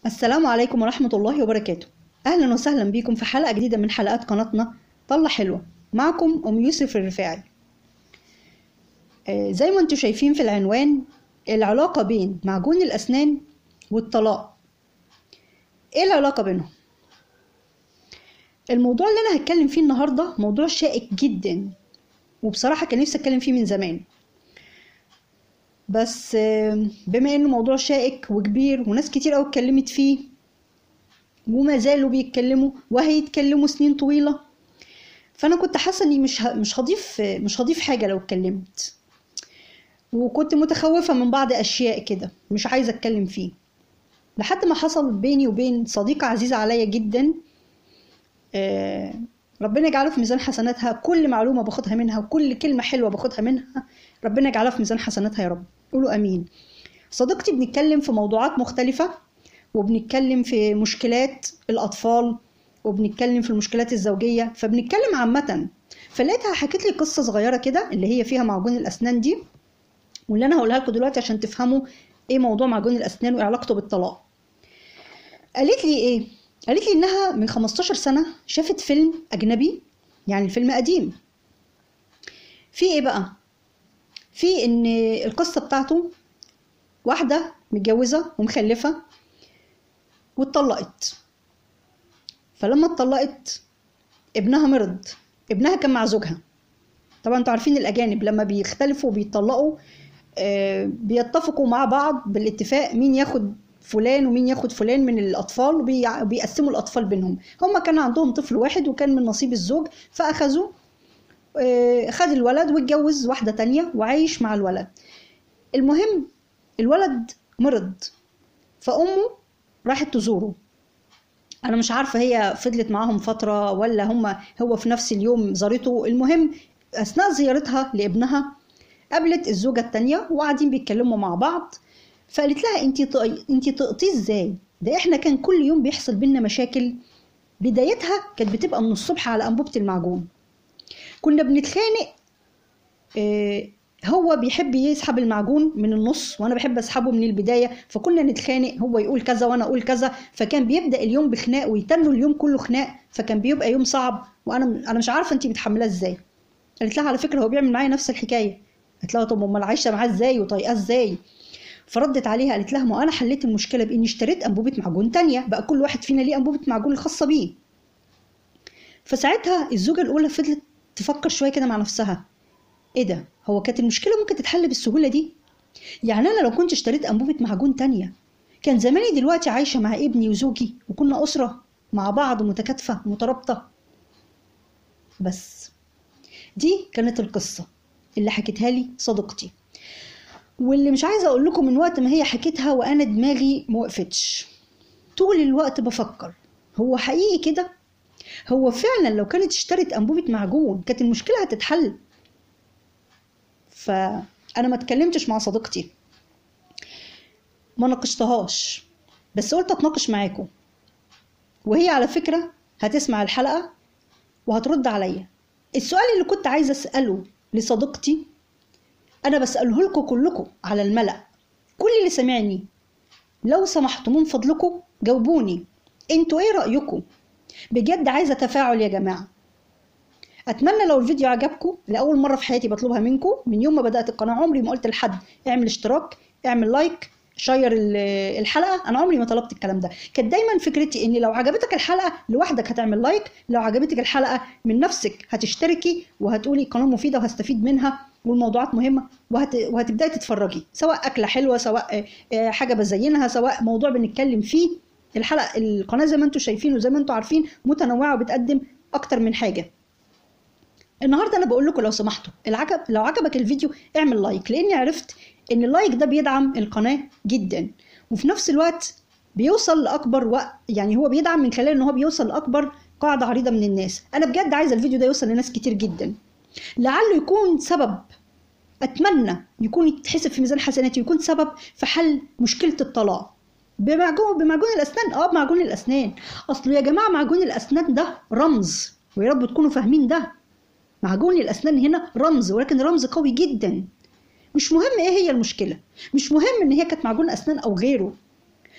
السلام عليكم ورحمة الله وبركاته أهلا وسهلا بكم في حلقة جديدة من حلقات قناتنا طلة حلوة معكم أم يوسف الرفاعي آه، زي ما انتم شايفين في العنوان العلاقة بين معجون الأسنان والطلاق ايه العلاقة بينهم؟ الموضوع اللي أنا هتكلم فيه النهاردة موضوع شائك جدا وبصراحة كان نفسي أتكلم فيه من زمان بس آه، بما انه موضوع شائك وكبير وناس كتير قوي اتكلمت فيه وما زالوا بيتكلموا وهيتكلموا سنين طويلة فانا كنت حاسة اني مش ه- مش هضيف مش هضيف حاجة لو اتكلمت وكنت متخوفة من بعض اشياء كده مش عايزة اتكلم فيه لحد ما حصل بيني وبين صديقة عزيزة عليا جدا آه، ربنا يجعله في ميزان حسناتها كل معلومة باخدها منها وكل كلمة حلوة باخدها منها ربنا يجعلها في ميزان حسناتها يا رب قولوا امين صديقتي بنتكلم في موضوعات مختلفة وبنتكلم في مشكلات الأطفال وبنتكلم في المشكلات الزوجية فبنتكلم عامة فلقيتها حكت لي قصة صغيرة كده اللي هي فيها معجون الأسنان دي واللي أنا هقولها لكم دلوقتي عشان تفهموا إيه موضوع معجون الأسنان وإيه علاقته بالطلاق قالت لي إيه؟ قالت لي إنها من 15 سنة شافت فيلم أجنبي يعني الفيلم قديم في إيه بقى؟ في إن القصة بتاعته واحدة متجوزة ومخلفة واتطلقت فلما اتطلقت ابنها مرض ابنها كان مع زوجها طبعا انتوا عارفين الاجانب لما بيختلفوا وبيطلقوا آه، بيتفقوا مع بعض بالاتفاق مين ياخد فلان ومين ياخد فلان من الاطفال وبي- وبيقسموا الاطفال بينهم هما كان عندهم طفل واحد وكان من نصيب الزوج فاخذوا آه، خد الولد واتجوز واحدة تانية وعايش مع الولد المهم الولد مرض فأمه راحت تزوره أنا مش عارفة هي فضلت معاهم فترة ولا هما هو في نفس اليوم زارته المهم أثناء زيارتها لابنها قابلت الزوجة التانية وقاعدين بيتكلموا مع بعض فقالت لها انتي طق- انتي تقطيه ازاي ده احنا كان كل يوم بيحصل بينا مشاكل بدايتها كانت بتبقى من الصبح على أنبوبة المعجون كنا بنتخانق آه، هو بيحب يسحب المعجون من النص وانا بحب اسحبه من البدايه فكنا نتخانق هو يقول كذا وانا اقول كذا فكان بيبدا اليوم بخناق ويتنوا اليوم كله خناق فكان بيبقى يوم صعب وانا انا مش عارفه انت بتحملاه ازاي قالت لها على فكره هو بيعمل معايا نفس الحكايه قالت لها طب امال عايشه معاه ازاي وطايقاه ازاي فردت عليها قالت لها ما انا حليت المشكله باني اشتريت انبوبه معجون تانية بقى كل واحد فينا ليه انبوبه معجون الخاصه بيه فساعتها الزوجه الاولى فضلت تفكر شويه كده مع نفسها ايه ده هو كانت المشكله ممكن تتحل بالسهوله دي يعني انا لو كنت اشتريت انبوبه معجون تانية كان زماني دلوقتي عايشه مع ابني وزوجي وكنا اسره مع بعض متكاتفه مترابطه بس دي كانت القصه اللي حكتها لي صديقتي واللي مش عايزه اقول لكم من وقت ما هي حكيتها وانا دماغي موقفتش طول الوقت بفكر هو حقيقي كده هو فعلا لو كانت اشترت انبوبه معجون كانت المشكله هتتحل فانا ما اتكلمتش مع صديقتي ما ناقشتهاش بس قلت اتناقش معاكم وهي على فكره هتسمع الحلقه وهترد عليا السؤال اللي كنت عايزه اساله لصديقتي انا بساله لكم كلكم على الملأ كل اللي سمعني لو سمحتوا من فضلكم جاوبوني انتوا ايه رايكم بجد عايزه تفاعل يا جماعه اتمنى لو الفيديو عجبكم لاول مره في حياتي بطلبها منكم من يوم ما بدات القناه عمري ما قلت لحد اعمل اشتراك اعمل لايك شير ال- الحلقه انا عمري ما طلبت الكلام ده كانت دايما فكرتي ان لو عجبتك الحلقه لوحدك هتعمل لايك لو عجبتك الحلقه من نفسك هتشتركي وهتقولي قناه مفيده وهستفيد منها والموضوعات مهمه وهت... وهتبداي تتفرجي سواء اكله حلوه سواء آه، آه، حاجه بزينها سواء موضوع بنتكلم فيه الحلقه القناه زي ما انتم شايفين وزي ما انتم عارفين متنوعه وبتقدم اكتر من حاجه النهارده انا بقول لكم لو سمحتوا العجب لو عجبك الفيديو اعمل لايك لاني عرفت ان اللايك ده بيدعم القناه جدا وفي نفس الوقت بيوصل لاكبر وقت يعني هو بيدعم من خلال ان هو بيوصل لاكبر قاعده عريضه من الناس انا بجد عايزه الفيديو ده يوصل لناس كتير جدا لعله يكون سبب اتمنى يكون يتحسب في ميزان حسناتي ويكون سبب في حل مشكله الطلاق بمعجون بمعجون الاسنان اه بمعجون الاسنان اصل يا جماعه معجون الاسنان ده رمز ويا رب تكونوا فاهمين ده معجون الاسنان هنا رمز ولكن رمز قوي جدا مش مهم ايه هي المشكله مش مهم ان هي كانت معجون اسنان او غيره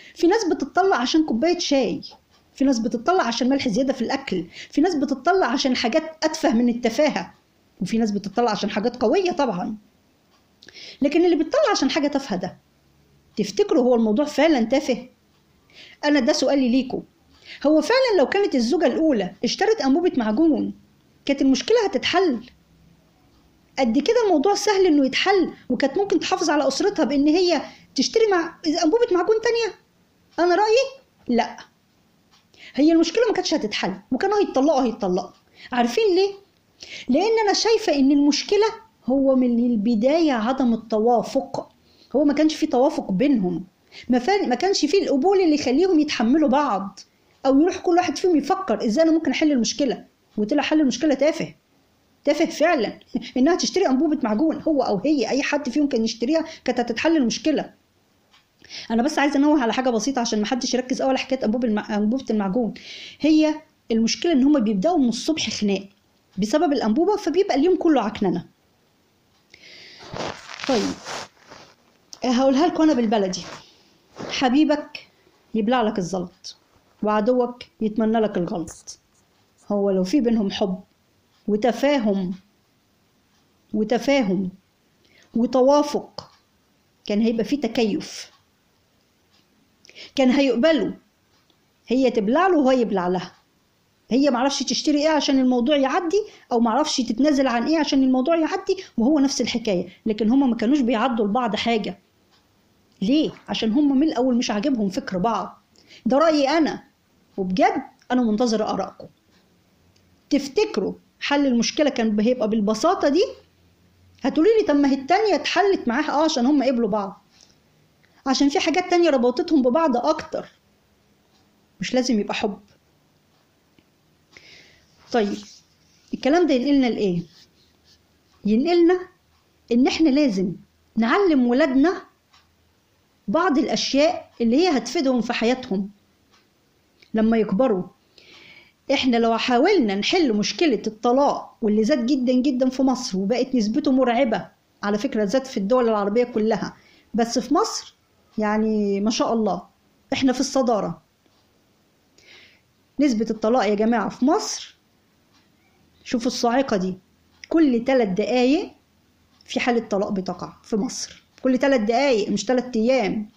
في ناس بتطلع عشان كوبايه شاي في ناس بتطلع عشان ملح زياده في الاكل في ناس بتطلع عشان حاجات اتفه من التفاهه وفي ناس بتطلع عشان حاجات قويه طبعا لكن اللي بيطلع عشان حاجه تافهه ده تفتكروا هو الموضوع فعلا تافه انا ده سؤالي ليكم هو فعلا لو كانت الزوجه الاولى اشترت انبوبه معجون كانت المشكله هتتحل قد كده الموضوع سهل انه يتحل وكانت ممكن تحافظ على اسرتها بان هي تشتري مع انبوبه معجون تانية انا رايي لا هي المشكله ما كانتش هتتحل وكانوا هيتطلقوا هيتطلقوا عارفين ليه لان انا شايفه ان المشكله هو من البدايه عدم التوافق هو ما كانش في توافق بينهم ما, ما كانش في القبول اللي يخليهم يتحملوا بعض او يروح كل واحد فيهم يفكر ازاي انا ممكن احل المشكله وطلع حل المشكله تافه تافه فعلا انها تشتري انبوبه معجون هو او هي اي حد فيهم كان يشتريها كانت هتتحل المشكله انا بس عايزه انوه على حاجه بسيطه عشان ما حدش يركز قوي على حكايه انبوب المع... انبوبه المعجون هي المشكله ان هم بيبداوا من الصبح خناق بسبب الانبوبه فبيبقى اليوم كله عكننه طيب هقولها لكم انا بالبلدي حبيبك يبلع لك الزلط وعدوك يتمنى لك الغلط هو لو في بينهم حب وتفاهم وتفاهم وتوافق كان هيبقى في تكيف كان هيقبلوا هي تبلع له وهو يبلع لها هي معرفش تشتري ايه عشان الموضوع يعدي او معرفش تتنازل عن ايه عشان الموضوع يعدي وهو نفس الحكايه لكن هما ما كانوش بيعدوا لبعض حاجه ليه عشان هما من الاول مش عاجبهم فكر بعض ده رايي انا وبجد انا منتظره ارائكم تفتكروا حل المشكله كان هيبقى بالبساطه دي هتقولي لي طب ما هي التانية اتحلت معاها اه عشان هم قبلوا بعض عشان في حاجات تانية ربطتهم ببعض اكتر مش لازم يبقى حب طيب الكلام ده ينقلنا لايه ينقلنا ان احنا لازم نعلم ولادنا بعض الاشياء اللي هي هتفيدهم في حياتهم لما يكبروا احنا لو حاولنا نحل مشكلة الطلاق واللي زاد جدا جدا في مصر وبقت نسبته مرعبة على فكرة زاد في الدول العربية كلها بس في مصر يعني ما شاء الله احنا في الصدارة نسبة الطلاق يا جماعة في مصر شوفوا الصاعقة دي كل ثلاث دقايق في حالة طلاق بتقع في مصر كل ثلاث دقايق مش ثلاث أيام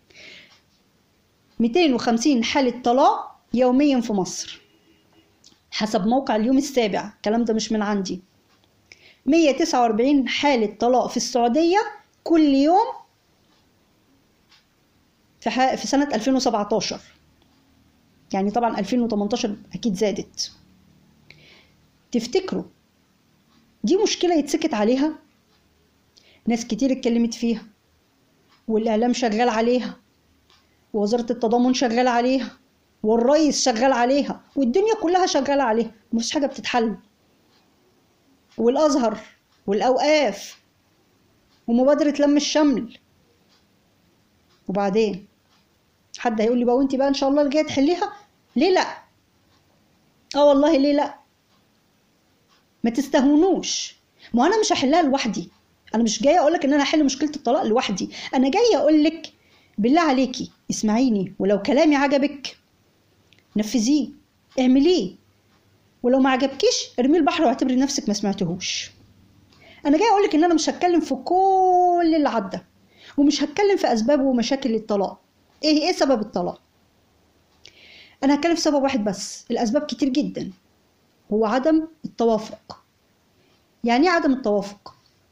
250 حالة طلاق يوميا في مصر حسب موقع اليوم السابع الكلام ده مش من عندي 149 حالة طلاق في السعودية كل يوم في, ح... في سنة 2017 يعني طبعا 2018 أكيد زادت تفتكروا دي مشكلة يتسكت عليها ناس كتير اتكلمت فيها والإعلام شغال عليها ووزارة التضامن شغال عليها والرئيس شغال عليها والدنيا كلها شغالة عليها مفيش حاجة بتتحل والأزهر والأوقاف ومبادرة لم الشمل وبعدين حد هيقول لي بقى وانت بقى ان شاء الله اللي جايه تحليها ليه لا اه والله ليه لا ما تستهونوش ما انا مش هحلها لوحدي انا مش جايه اقول لك ان انا هحل مشكله الطلاق لوحدي انا جايه اقول لك بالله عليكي اسمعيني ولو كلامي عجبك نفذيه اعمليه ولو ما عجبكيش ارميه البحر واعتبري نفسك ما سمعتهوش انا جاي اقولك ان انا مش هتكلم في كل اللي عدى ومش هتكلم في اسباب ومشاكل الطلاق ايه ايه سبب الطلاق انا هتكلم في سبب واحد بس الاسباب كتير جدا هو عدم التوافق يعني ايه عدم التوافق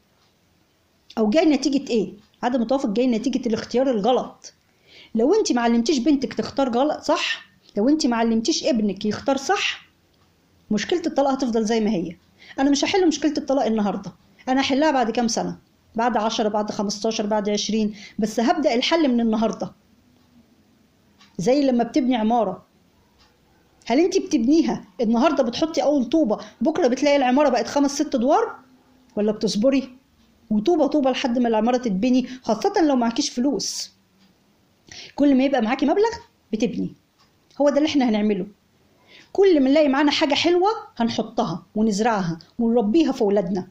او جاي نتيجه ايه عدم التوافق جاي نتيجه الاختيار الغلط لو انت معلمتيش بنتك تختار غلط صح لو انت معلمتيش ابنك يختار صح مشكله الطلاق هتفضل زي ما هي انا مش هحل مشكله الطلاق النهارده انا هحلها بعد كام سنه بعد عشرة بعد خمستاشر بعد عشرين بس هبدأ الحل من النهاردة زي لما بتبني عمارة هل انت بتبنيها النهاردة بتحطي أول طوبة بكرة بتلاقي العمارة بقت خمس ست أدوار ولا بتصبري وطوبة طوبة لحد ما العمارة تتبني خاصة لو معكيش فلوس كل ما يبقى معاكي مبلغ بتبني هو ده اللي احنا هنعمله كل ما نلاقي معانا حاجة حلوة هنحطها ونزرعها ونربيها في ولادنا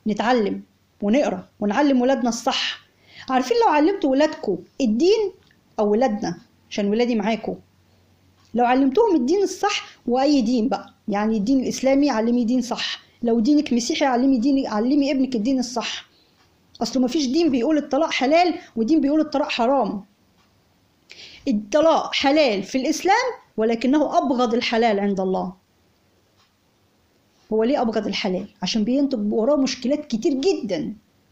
نتعلم ونقرا ونعلم ولادنا الصح عارفين لو علمتوا ولادكم الدين او ولادنا عشان ولادي معاكم لو علمتهم الدين الصح واي دين بقى يعني الدين الاسلامي علمي دين صح لو دينك مسيحي علمي دينك علمي ابنك الدين الصح اصله ما فيش دين بيقول الطلاق حلال ودين بيقول الطلاق حرام الطلاق حلال في الاسلام ولكنه ابغض الحلال عند الله هو ليه ابغض الحلال عشان بينتج وراه مشكلات كتير جدا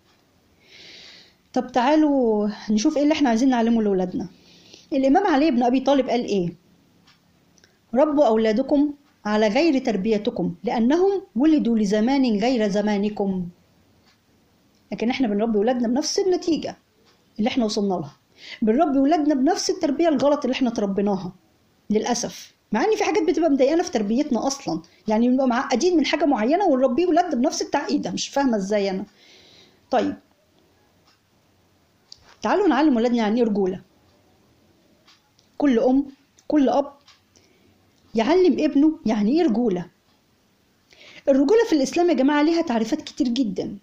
طب تعالوا نشوف ايه اللي احنا عايزين نعلمه لاولادنا الامام علي بن ابي طالب قال ايه ربوا اولادكم على غير تربيتكم لانهم ولدوا لزمان غير زمانكم لكن احنا بنربي ولادنا بنفس النتيجه اللي احنا وصلنا لها بنربي ولادنا بنفس التربيه الغلط اللي احنا تربيناها للاسف مع ان في حاجات بتبقى مضايقانا في تربيتنا اصلا يعني بنبقى معقدين من حاجه معينه ونربيه ولادنا بنفس التعقيد ده مش فاهمه ازاي انا طيب تعالوا نعلم ولادنا يعني ايه رجوله كل ام كل اب يعلم ابنه يعني ايه رجوله الرجوله في الاسلام يا جماعه ليها تعريفات كتير جدا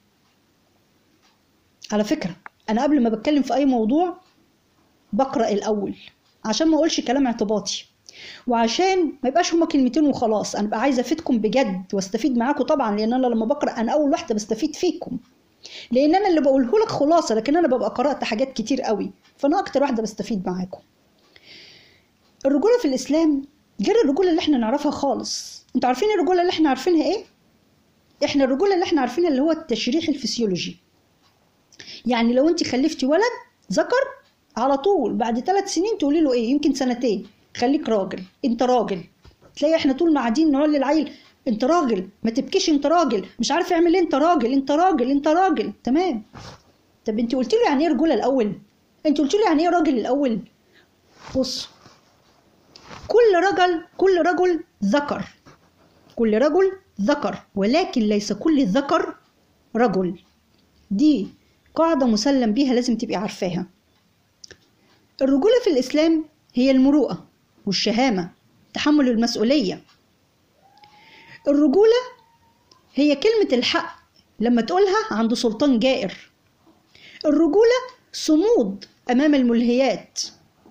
على فكره انا قبل ما بتكلم في اي موضوع بقرا الاول عشان ما اقولش كلام اعتباطي وعشان ما يبقاش هما كلمتين وخلاص انا بقى عايزه افيدكم بجد واستفيد معاكم طبعا لان انا لما بقرا انا اول واحده بستفيد فيكم لان انا اللي بقوله لك خلاصه لكن انا ببقى قرات حاجات كتير قوي فانا اكتر واحده بستفيد معاكم الرجوله في الاسلام غير الرجوله اللي احنا نعرفها خالص انتوا عارفين الرجوله اللي احنا عارفينها ايه احنا الرجوله اللي احنا عارفينها اللي هو التشريح الفسيولوجي يعني لو انت خلفتي ولد ذكر على طول بعد ثلاث سنين تقولي له ايه يمكن سنتين خليك راجل انت راجل تلاقي احنا طول ما قاعدين نقول للعيل انت راجل ما تبكيش انت راجل مش عارف يعمل ايه انت راجل انت راجل انت راجل تمام طب انت قلت له يعني ايه رجوله الاول انت قلت له يعني ايه راجل الاول بص كل رجل كل رجل ذكر كل رجل ذكر ولكن ليس كل ذكر رجل دي قاعدة مسلم بيها لازم تبقي عارفاها الرجولة في الإسلام هي المروءة والشهامة تحمل المسؤولية الرجولة هي كلمة الحق لما تقولها عند سلطان جائر الرجولة صمود أمام الملهيات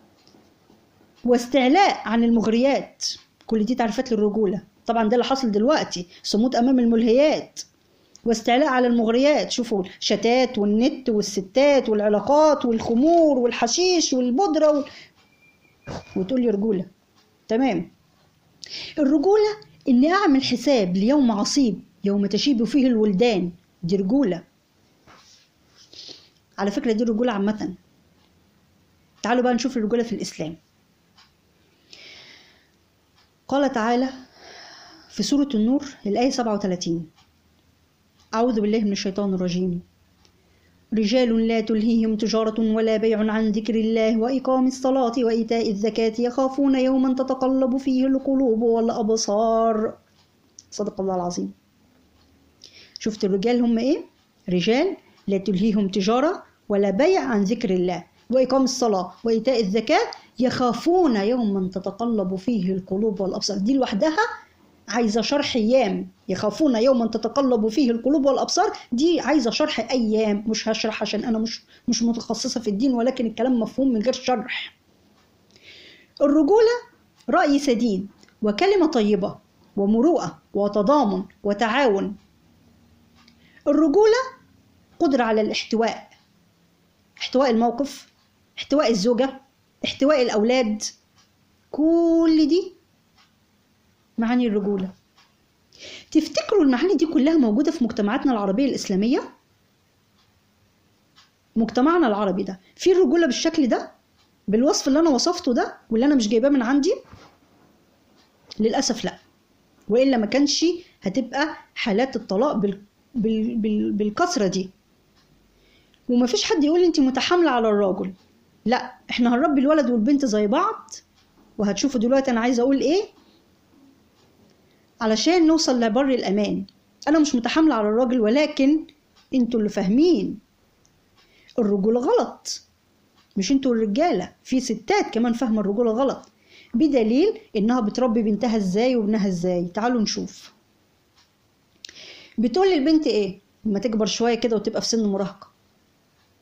واستعلاء عن المغريات كل دي تعريفات للرجولة طبعا ده اللي حاصل دلوقتي صمود أمام الملهيات واستعلاء على المغريات شوفوا الشتات والنت والستات والعلاقات والخمور والحشيش والبودرة وال... وتقول لي رجولة تمام الرجولة إني أعمل حساب ليوم عصيب يوم تشيب فيه الولدان دي رجولة على فكرة دي رجولة عامة تعالوا بقى نشوف الرجولة في الإسلام قال تعالى في سورة النور الآية 37 أعوذ بالله من الشيطان الرجيم رجال لا تلهيهم تجارة ولا بيع عن ذكر الله وإقام الصلاة وإيتاء الزكاة يخافون يوما تتقلب فيه القلوب والأبصار صدق الله العظيم شفت الرجال هم إيه؟ رجال لا تلهيهم تجارة ولا بيع عن ذكر الله وإقام الصلاة وإيتاء الزكاة يخافون يوما تتقلب فيه القلوب والأبصار دي لوحدها عايزة شرح أيام يخافون يوما تتقلب فيه القلوب والأبصار دي عايزة شرح أيام مش هشرح عشان أنا مش مش متخصصة في الدين ولكن الكلام مفهوم من غير شرح الرجولة رأي سديد وكلمة طيبة ومروءة وتضامن وتعاون الرجولة قدرة على الاحتواء احتواء الموقف احتواء الزوجة احتواء الأولاد كل دي معاني الرجولة تفتكروا المعاني دي كلها موجودة في مجتمعاتنا العربية الإسلامية؟ مجتمعنا العربي ده في الرجولة بالشكل ده؟ بالوصف اللي أنا وصفته ده واللي أنا مش جايباه من عندي؟ للأسف لأ وإلا ما كانش هتبقى حالات الطلاق بال... بال... بال... بالكثرة دي ومفيش حد يقول انت متحاملة على الراجل لا احنا هنربي الولد والبنت زي بعض وهتشوفوا دلوقتي انا عايزه اقول ايه علشان نوصل لبر الامان انا مش متحامله على الراجل ولكن انتوا اللي فاهمين الرجوله غلط مش انتوا الرجاله في ستات كمان فاهمه الرجوله غلط بدليل انها بتربي بنتها ازاي وابنها ازاي تعالوا نشوف بتقول للبنت ايه لما تكبر شويه كده وتبقى في سن مراهقه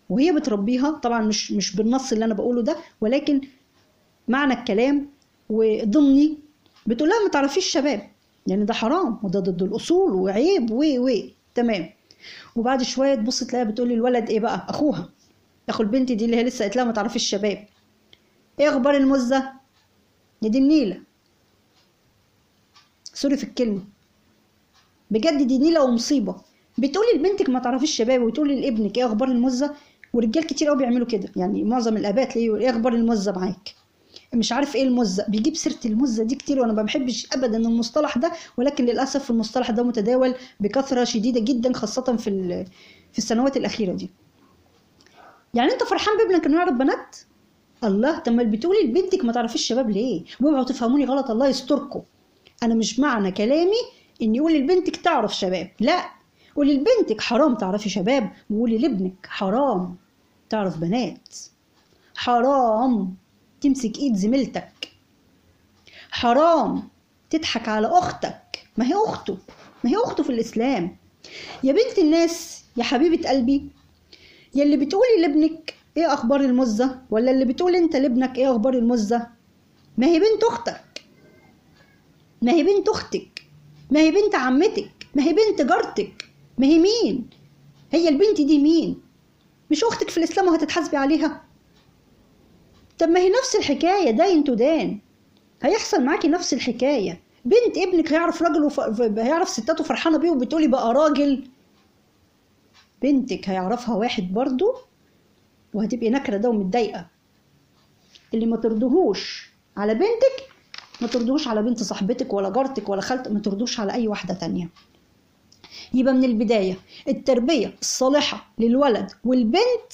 وهي بتربيها طبعا مش مش بالنص اللي انا بقوله ده ولكن معنى الكلام وضمني بتقول لها ما تعرفيش شباب يعني ده حرام وده ضد الاصول وعيب و و تمام وبعد شويه تبص تلاقيها بتقول للولد ايه بقى اخوها اخو البنت دي اللي هي لسه قالت لها ما تعرفيش الشباب ايه اخبار المزه يا دي النيله سوري في الكلمه بجد دي نيله ومصيبه بتقولي لبنتك ما تعرفيش الشباب وتقولي لابنك ايه اخبار المزه ورجال كتير قوي بيعملوا كده يعني معظم الاباء تلاقيه ايه اخبار المزه معاك مش عارف ايه المزه بيجيب سيره المزه دي كتير وانا ما بحبش ابدا المصطلح ده ولكن للاسف المصطلح ده متداول بكثره شديده جدا خاصه في في السنوات الاخيره دي يعني انت فرحان بابنك انه يعرف بنات الله طب ما بتقولي لبنتك ما تعرفيش الشباب ليه واوعوا تفهموني غلط الله يستركم انا مش معنى كلامي اني اقول لبنتك تعرف شباب لا قولي لبنتك حرام تعرفي شباب وقولي لابنك حرام تعرف بنات حرام تمسك ايد زميلتك حرام تضحك على اختك ما هي اخته ما هي اخته في الاسلام يا بنت الناس يا حبيبه قلبي يا اللي بتقولي لابنك ايه اخبار المزه ولا اللي بتقول انت لابنك ايه اخبار المزه ما هي بنت اختك ما هي بنت اختك ما هي بنت عمتك ما هي بنت جارتك ما هي مين هي البنت دي مين مش اختك في الاسلام وهتتحاسبي عليها طب ما هي نفس الحكايه داين تدان هيحصل معاكي نفس الحكايه بنت ابنك هيعرف راجل وف... هيعرف ستاته فرحانه بيه وبتقولي بقى راجل بنتك هيعرفها واحد برضو وهتبقي نكره ده ومتضايقه اللي ما ترضهوش على بنتك ما ترضوش على بنت صاحبتك ولا جارتك ولا خالتك ما ترضوش على اي واحده تانية يبقى من البدايه التربيه الصالحه للولد والبنت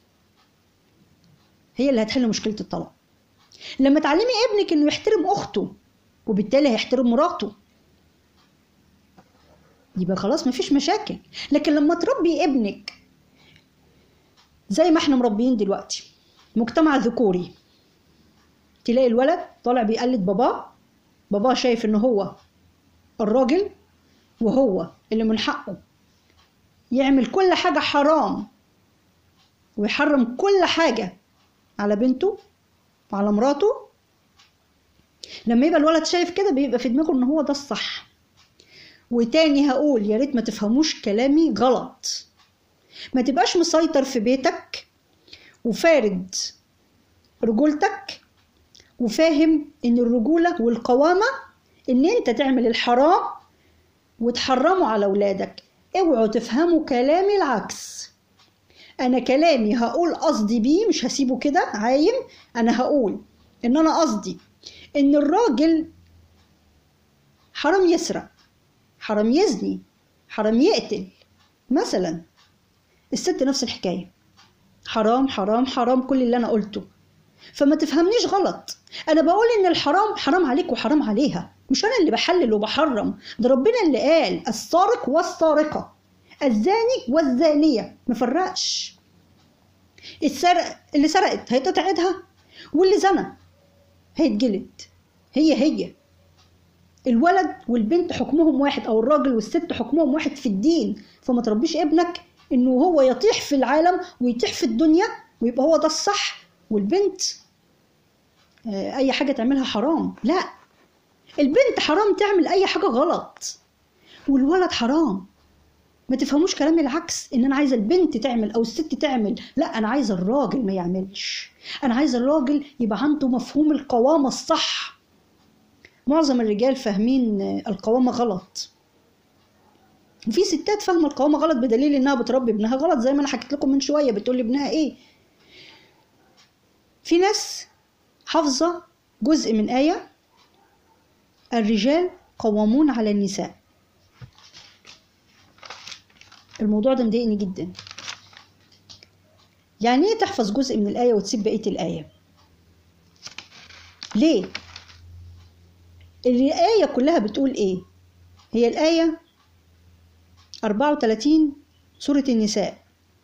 هي اللي هتحل مشكله الطلاق لما تعلمي ابنك انه يحترم اخته وبالتالي هيحترم مراته يبقى خلاص مفيش مشاكل لكن لما تربي ابنك زي ما احنا مربيين دلوقتي مجتمع ذكوري تلاقي الولد طالع بيقلد باباه باباه شايف ان هو الراجل وهو اللي من حقه يعمل كل حاجة حرام ويحرم كل حاجة على بنته وعلى مراته لما يبقى الولد شايف كده بيبقى في دماغه ان هو ده الصح وتاني هقول يا ريت ما تفهموش كلامي غلط ما تبقاش مسيطر في بيتك وفارد رجولتك وفاهم ان الرجولة والقوامة ان انت تعمل الحرام وتحرمه على اولادك اوعوا تفهموا كلامي العكس انا كلامي هقول قصدي بيه مش هسيبه كده عايم انا هقول ان انا قصدي ان الراجل حرام يسرق حرام يزني حرام يقتل مثلا الست نفس الحكايه حرام حرام حرام كل اللي انا قلته فما تفهمنيش غلط انا بقول ان الحرام حرام عليك وحرام عليها مش انا اللي بحلل وبحرم ده ربنا اللي قال السارق والسارقه الزاني والزانيه مفرقش السرق اللي سرقت هيتقطع ايدها واللي زنى هيتجلد هي هي الولد والبنت حكمهم واحد او الراجل والست حكمهم واحد في الدين فما تربيش ابنك انه هو يطيح في العالم ويطيح في الدنيا ويبقى هو ده الصح والبنت اي حاجه تعملها حرام لا البنت حرام تعمل اي حاجه غلط والولد حرام ما تفهموش كلامي العكس ان انا عايزه البنت تعمل او الست تعمل لا انا عايزه الراجل ما يعملش انا عايزه الراجل يبقى عنده مفهوم القوامه الصح معظم الرجال فاهمين القوامه غلط وفي ستات فاهمه القوامه غلط بدليل انها بتربي ابنها غلط زي ما انا حكيت لكم من شويه بتقول لابنها ايه في ناس حافظه جزء من ايه الرجال قوامون على النساء الموضوع ده مضايقني جدا يعني ايه تحفظ جزء من الآية وتسيب بقية الآية ليه الآية كلها بتقول ايه هي الآية 34 سورة النساء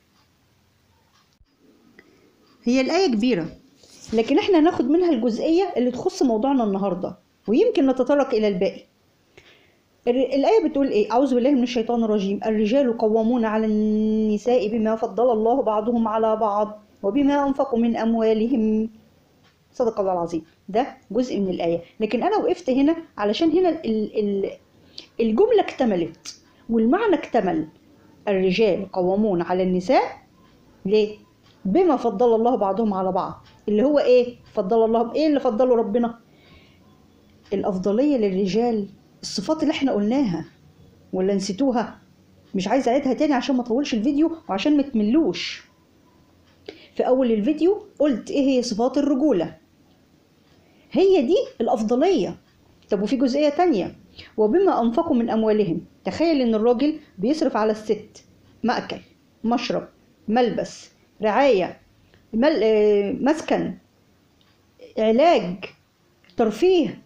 هي الآية كبيرة لكن احنا هناخد منها الجزئية اللي تخص موضوعنا النهاردة ويمكن نتطرق إلى الباقي الر- الآية بتقول إيه؟ أعوذ بالله من الشيطان الرجيم الرجال قوامون على النساء بما فضل الله بعضهم على بعض وبما أنفقوا من أموالهم صدق الله العظيم ده جزء من الآية لكن أنا وقفت هنا علشان هنا ال- ال- الجملة اكتملت والمعنى اكتمل الرجال قوامون على النساء ليه؟ بما فضل الله بعضهم على بعض اللي هو ايه؟ فضل الله ايه اللي فضله ربنا؟ الأفضلية للرجال الصفات اللي احنا قلناها ولا نسيتوها؟ مش عايزة أعيدها تاني عشان ما أطولش الفيديو وعشان ما تملوش في أول الفيديو قلت إيه هي صفات الرجولة هي دي الأفضلية طب وفي جزئية تانية وبما أنفقوا من أموالهم تخيل إن الراجل بيصرف على الست مأكل مشرب ملبس رعاية مل... آه، مسكن علاج ترفيه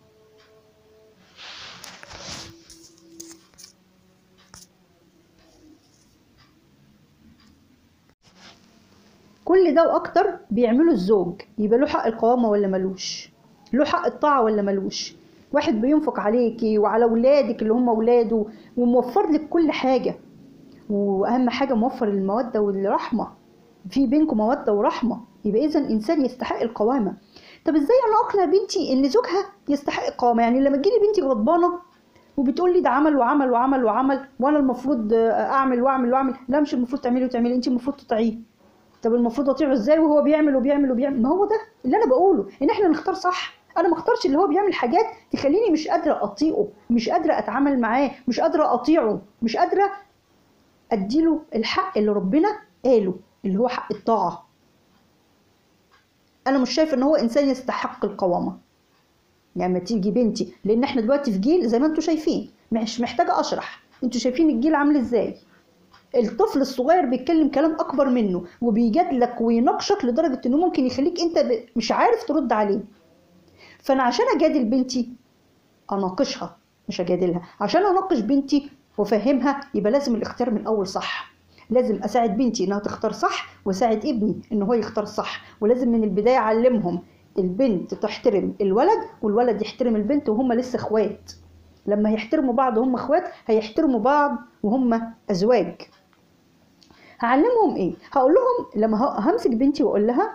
كل ده واكتر بيعمله الزوج يبقى له حق القوامه ولا ملوش له حق الطاعه ولا ملوش واحد بينفق عليكي وعلى اولادك اللي هم اولاده وموفر لك كل حاجه واهم حاجه موفر الموده والرحمه في بينكم موده ورحمه يبقى اذا انسان يستحق القوامه طب ازاي انا اقنع بنتي ان زوجها يستحق القوامه يعني لما تجيلي بنتي غضبانه وبتقول لي ده عمل وعمل وعمل وعمل وانا المفروض اعمل واعمل واعمل لا مش المفروض تعملي وتعملي انت المفروض تطيعيه طب المفروض اطيعه ازاي وهو بيعمل وبيعمل وبيعمل ما هو ده اللي انا بقوله ان احنا نختار صح انا ما اختارش اللي هو بيعمل حاجات تخليني مش قادره اطيقه مش قادره اتعامل معاه مش قادره اطيعه مش قادره اديله الحق اللي ربنا قاله اللي هو حق الطاعه انا مش شايف ان هو انسان يستحق القوامه يعني ما تيجي بنتي لان احنا دلوقتي في جيل زي ما انتم شايفين مش محتاجه اشرح انتوا شايفين الجيل عامل ازاي الطفل الصغير بيتكلم كلام اكبر منه وبيجادلك ويناقشك لدرجه انه ممكن يخليك انت ب- مش عارف ترد عليه فانا عشان اجادل بنتي اناقشها مش اجادلها عشان اناقش بنتي وافهمها يبقى لازم الاختيار من الاول صح لازم اساعد بنتي انها تختار صح واساعد ابني ان هو يختار صح ولازم من البدايه اعلمهم البنت تحترم الولد والولد يحترم البنت وهم لسه اخوات لما يحترموا بعض وهم اخوات هيحترموا بعض وهم ازواج هعلمهم ايه هقول لهم لما ه- همسك بنتي واقول لها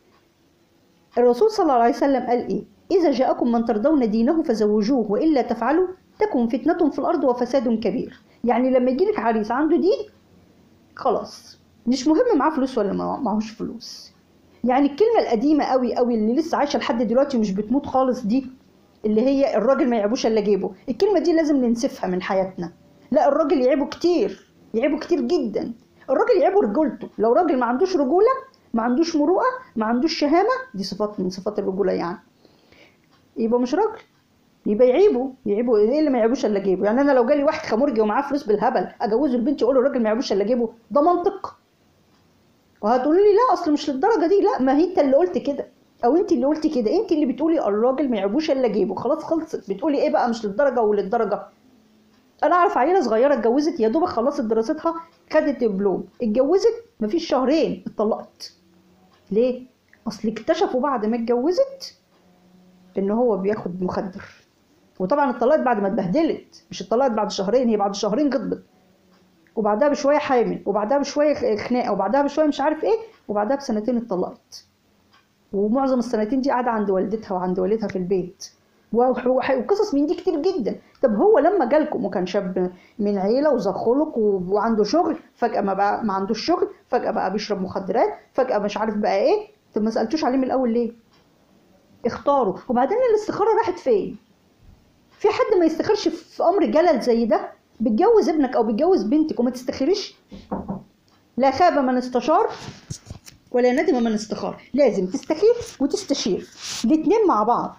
الرسول صلى الله عليه وسلم قال ايه اذا جاءكم من ترضون دينه فزوجوه والا تفعلوا تكن فتنه في الارض وفساد كبير يعني لما يجيلك عريس عنده دين خلاص مش مهم معاه فلوس ولا ما معهوش فلوس يعني الكلمه القديمه قوي قوي اللي لسه عايشه لحد دلوقتي ومش بتموت خالص دي اللي هي الراجل ما يعيبوش الا جيبه الكلمه دي لازم ننسفها من حياتنا لا الراجل يعيبه كتير يعيبه كتير جدا الراجل يعيبه رجولته لو راجل ما عندوش رجوله ما عندوش مروءه ما عندوش شهامه دي صفات من صفات الرجوله يعني يبقى مش راجل يبقى يعيبه يعيبه ايه اللي ما يعيبوش الا جيبه يعني انا لو جالي واحد خمرجي ومعاه فلوس بالهبل اجوزه لبنتي اقول له الراجل ما يعيبوش الا جيبه ده منطق وهتقولوا لي لا اصل مش للدرجه دي لا ما هي انت اللي قلت كده او انت اللي قلتي كده انت اللي بتقولي الراجل ما يعيبوش الا جيبه خلاص خلصت بتقولي ايه بقى مش للدرجه وللدرجه انا اعرف عيله صغيره اتجوزت يا دوبك خلصت دراستها خدت دبلوم اتجوزت مفيش شهرين اتطلقت ليه اصل اكتشفوا بعد ما اتجوزت ان هو بياخد مخدر وطبعا اتطلقت بعد ما اتبهدلت مش اتطلقت بعد شهرين هي بعد شهرين غضبت وبعدها بشويه حامل وبعدها بشويه خناقه وبعدها بشويه مش عارف ايه وبعدها بسنتين اتطلقت ومعظم السنتين دي قاعده عند والدتها وعند والدها في البيت وح- وح- وقصص من دي كتير جدا طب هو لما جالكم وكان شاب من عيله وذا خلق و- وعنده شغل فجاه ما بقى ما عندوش شغل فجاه بقى بيشرب مخدرات فجاه مش عارف بقى ايه طب ما سالتوش عليه من الاول ليه اختاروا وبعدين الاستخاره راحت فين في حد ما يستخرش في امر جلل زي ده بتجوز ابنك او بتجوز بنتك وما تستخيرش لا خاب من استشار ولا ندم من استخار لازم تستخير وتستشير الاتنين مع بعض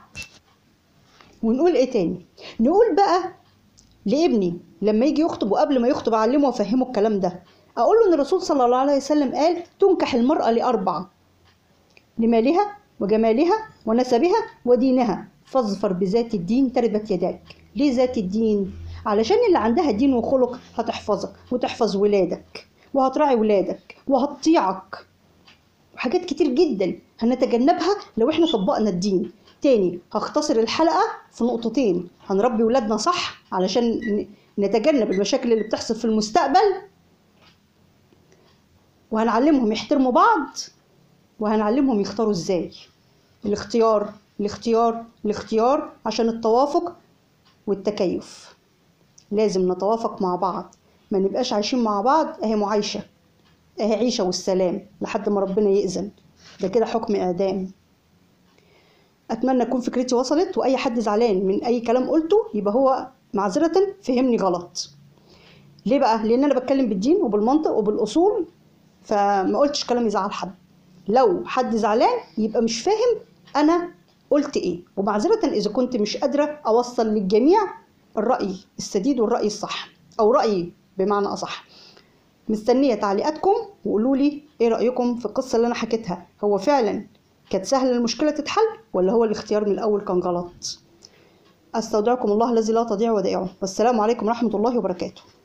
ونقول ايه تاني نقول بقى لابني لما يجي يخطب وقبل ما يخطب اعلمه وافهمه الكلام ده اقول له ان الرسول صلى الله عليه وسلم قال تنكح المرأة لأربع لمالها وجمالها ونسبها ودينها فاظفر بذات الدين تربت يداك ليه ذات الدين علشان اللي عندها دين وخلق هتحفظك وتحفظ ولادك وهتراعي ولادك وهتطيعك وحاجات كتير جدا هنتجنبها لو احنا طبقنا الدين تاني هختصر الحلقة في نقطتين هنربي ولادنا صح علشان ن- نتجنب المشاكل اللي بتحصل في المستقبل وهنعلمهم يحترموا بعض وهنعلمهم يختاروا ازاي الاختيار الاختيار الاختيار عشان التوافق والتكيف لازم نتوافق مع بعض ما نبقاش عايشين مع بعض اهي معايشة اهي عيشة والسلام لحد ما ربنا يأذن ده كده حكم إعدام أتمنى تكون فكرتي وصلت وأي حد زعلان من أي كلام قلته يبقى هو معذرة فهمني غلط ليه بقى؟ لأن أنا بتكلم بالدين وبالمنطق وبالأصول فما قلتش كلام يزعل حد لو حد زعلان يبقى مش فاهم أنا قلت إيه ومعذرة إذا كنت مش قادرة أوصل للجميع الرأي السديد والرأي الصح أو رأيي بمعنى أصح مستنية تعليقاتكم وقولوا لي ايه رأيكم في القصة اللي انا حكيتها هو فعلا كانت سهلة المشكلة تتحل ولا هو الاختيار من الاول كان غلط استودعكم الله الذي لا تضيع ودائعه والسلام عليكم ورحمة الله وبركاته